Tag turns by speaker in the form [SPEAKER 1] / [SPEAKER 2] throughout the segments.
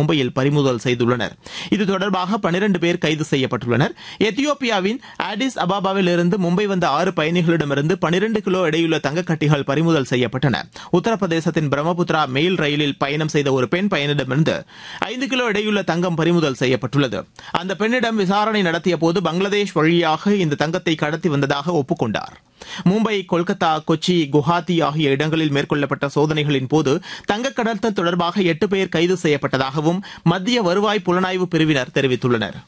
[SPEAKER 1] மும்பையில் பறிமுதல் செய்துள்ளனர் இது தொடர்பாக பனிரண்டு பேர் கைது செய்யப்பட்டுள்ளனர் எத்தியோப்பியாவின் ஆடிஸ் அபாபாவில் இருந்து மும்பை வந்த ஆறு பயணிகளிடமிருந்து பனிரண்டு கிலோ எடையுள்ள தங்கக்கட்டிகள் பறிமுதல் செய்யப்பட்டன உத்தரப்பிரதேசத்தின் பிரம்மபுத்திரா மெயில் ரயிலில் பயணம் செய்த ஒரு பெண் பயணிடமிருந்து ஐந்து கிலோ எடையுள்ள தங்கம் பறிமுதல் செய்யப்பட்டுள்ளது அந்த பெண்ணிடம் விசாரணை நடத்திய போது பங்களாதேஷ் வழியாக இந்த தங்கத்தை கடத்தி வந்ததாக ஒப்புக்கொண்டார் மும்பை கொல்கத்தா கொச்சி குவஹாத்தி ஆகிய இடங்களில் மேற்கொள்ளப்பட்ட சோதனைகளின் போது தங்க கடத்தல் தொடர்பாக எட்டு பேர் கைது செய்யப்பட்டதாகவும் மத்திய வருவாய் புலனாய்வு பிரிவினர் தெரிவித்துள்ளனர்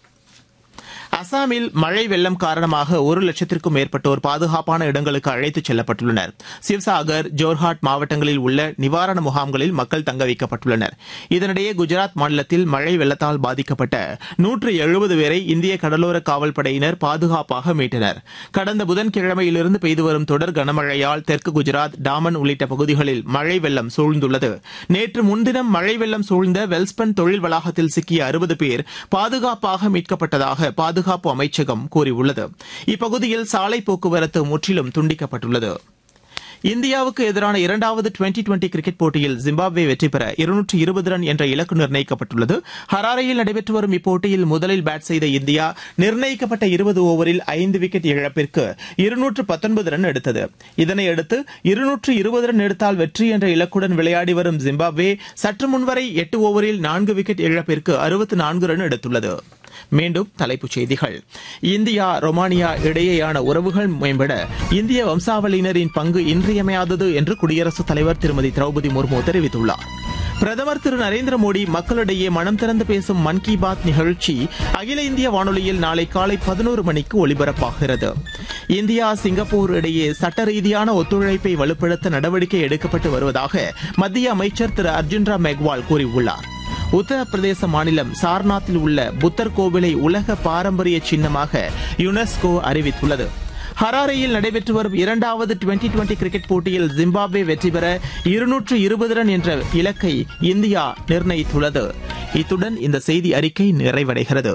[SPEAKER 1] அசாமில் மழை வெள்ளம் காரணமாக ஒரு லட்சத்திற்கும் மேற்பட்டோர் பாதுகாப்பான இடங்களுக்கு அழைத்துச் செல்லப்பட்டுள்ளனர் சிவ்சாகர் ஜோர்ஹாட் மாவட்டங்களில் உள்ள நிவாரண முகாம்களில் மக்கள் தங்க வைக்கப்பட்டுள்ளனர் இதனிடையே குஜராத் மாநிலத்தில் மழை வெள்ளத்தால் பாதிக்கப்பட்ட நூற்று எழுபது பேரை இந்திய கடலோர காவல் படையினர் பாதுகாப்பாக மீட்டனர் கடந்த புதன்கிழமையிலிருந்து பெய்து வரும் தொடர் கனமழையால் தெற்கு குஜராத் டாமன் உள்ளிட்ட பகுதிகளில் மழை வெள்ளம் சூழ்ந்துள்ளது நேற்று முன்தினம் மழை வெள்ளம் சூழ்ந்த வெல்ஸ்பன் தொழில் வளாகத்தில் சிக்கிய அறுபது பேர் பாதுகாப்பாக மீட்கப்பட்டதாக பாதுகாப்பு அமைச்சகம் கூறியுள்ளது இப்பகுதியில் சாலை போக்குவரத்து முற்றிலும் துண்டிக்கப்பட்டுள்ளது இந்தியாவுக்கு எதிரான இரண்டாவது டுவெண்டி டுவெண்டி கிரிக்கெட் போட்டியில் ஜிம்பாப்வே வெற்றி பெற இருநூற்று இருபது ரன் என்ற இலக்கு நிர்ணயிக்கப்பட்டுள்ளது ஹராரையில் நடைபெற்று வரும் இப்போட்டியில் முதலில் பேட் செய்த இந்தியா நிர்ணயிக்கப்பட்ட இருபது ஓவரில் ஐந்து விக்கெட் இழப்பிற்கு இருநூற்று பத்தொன்பது ரன் எடுத்தது இதனையடுத்து இருநூற்று இருபது ரன் எடுத்தால் வெற்றி என்ற இலக்குடன் விளையாடி வரும் ஜிம்பாப்வே சற்று முன்வரை எட்டு ஓவரில் நான்கு விக்கெட் இழப்பிற்கு அறுபத்து நான்கு ரன் எடுத்துள்ளது மீண்டும் தலைப்புச் செய்திகள் இந்தியா ரொமானியா இடையேயான உறவுகள் மேம்பட இந்திய வம்சாவளியினரின் பங்கு இன்றியமையாதது என்று குடியரசுத் தலைவர் திருமதி திரௌபதி முர்மு தெரிவித்துள்ளார் பிரதமர் திரு நரேந்திர மோடி மக்களிடையே மனம் திறந்து பேசும் மன் கி பாத் நிகழ்ச்சி அகில இந்திய வானொலியில் நாளை காலை பதினோரு மணிக்கு ஒலிபரப்பாகிறது இந்தியா சிங்கப்பூர் இடையே சட்ட ரீதியான ஒத்துழைப்பை வலுப்படுத்த நடவடிக்கை எடுக்கப்பட்டு வருவதாக மத்திய அமைச்சர் திரு அர்ஜுன் ராம் மெக்வால் கூறியுள்ளார் உத்தரப்பிரதேச மாநிலம் சார்நாத்தில் உள்ள புத்தர் கோவிலை உலக பாரம்பரிய சின்னமாக யுனெஸ்கோ அறிவித்துள்ளது ஹராரேயில் நடைபெற்று வரும் இரண்டாவது டுவெண்டி டுவெண்டி கிரிக்கெட் போட்டியில் ஜிம்பாப்வே வெற்றி பெற இருநூற்று இருபது ரன் என்ற இலக்கை இந்தியா நிர்ணயித்துள்ளது இத்துடன் இந்த செய்தி அறிக்கை நிறைவடைகிறது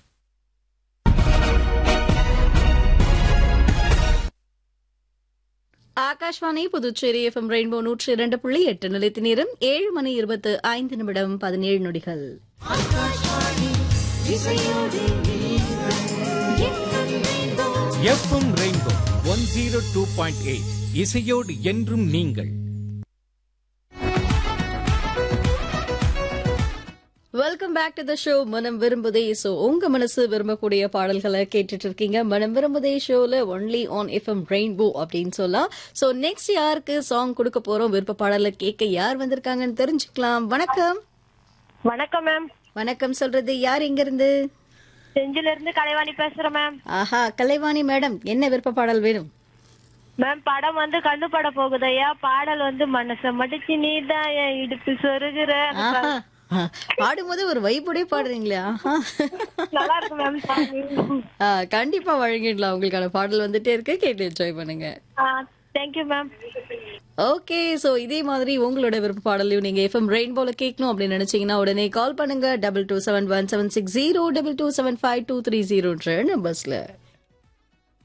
[SPEAKER 2] ஆகாஷ்வாணி புதுச்சேரி எஃப்எம் ரெயின்போ நூற்றி இரண்டு புள்ளி எட்டு நிலைத்து நேரம் ஏழு மணி இருபத்து ஐந்து நிமிடம் பதினேழு நொடிகள்
[SPEAKER 3] FM rainbow one zero two point eight இசையோடு என்றும் நீங்கள்
[SPEAKER 2] welcome back to the show மனம் விரும்புதே ஸோ உங்க மனசு விரும்பக்கூடிய பாடல்களை கேட்டுட்டு இருக்கீங்க மனம் விரும்புதே ஷோல ஒன்லி ஆன் எஃப்எம் ரெயின்போ அப்படின்னு சொல்லலாம் ஸோ நெக்ஸ்ட் யாருக்கு சாங் கொடுக்க போறோம் விருப்ப பாடலை கேட்க யார் வந்திருக்காங்கன்னு தெரிஞ்சுக்கலாம் வணக்கம்
[SPEAKER 4] வணக்கம் மேம்
[SPEAKER 2] வணக்கம் சொல்றது யார் இங்க இருந்து
[SPEAKER 4] செஞ்சில இருந்து கலைவாணி பேசுறேன் மேம்
[SPEAKER 2] ஆஹா கலைவாணி மேடம் என்ன விருப்ப பாடல் வேணும்
[SPEAKER 4] மேம் படம் வந்து கண்ணு பட போகுதையா பாடல் வந்து மனச மடிச்சு நீதான் என் இடுப்பு சொருகுற
[SPEAKER 2] ஆஹா ஆ, பாடும்போது ஒரு வைப்புடைய பாடுறீங்களே ஆஹா
[SPEAKER 4] நல்லா இருக்கு மேம்
[SPEAKER 2] ஆ, கண்டிப்பா வழங்கிடலாம் உங்களுக்கான பாடல் வந்துட்டே இருக்கு கேட்டு என்ஜாய் பண்ணுங்க
[SPEAKER 4] தேங்க்யூ மேம்
[SPEAKER 2] ஓகே சோ இதே மாதிரி உங்களோட விருப்ப பாடலையும் நீங்க எஃப்எம் ரெயின்போல கேட்கணும் அப்படின்னு நினைச்சீங்கன்னா உடனே கால் பண்ணுங்க double two seven one seven six zero double two seven five two three ஜீரோன்ற நம்பர்ஸ்ல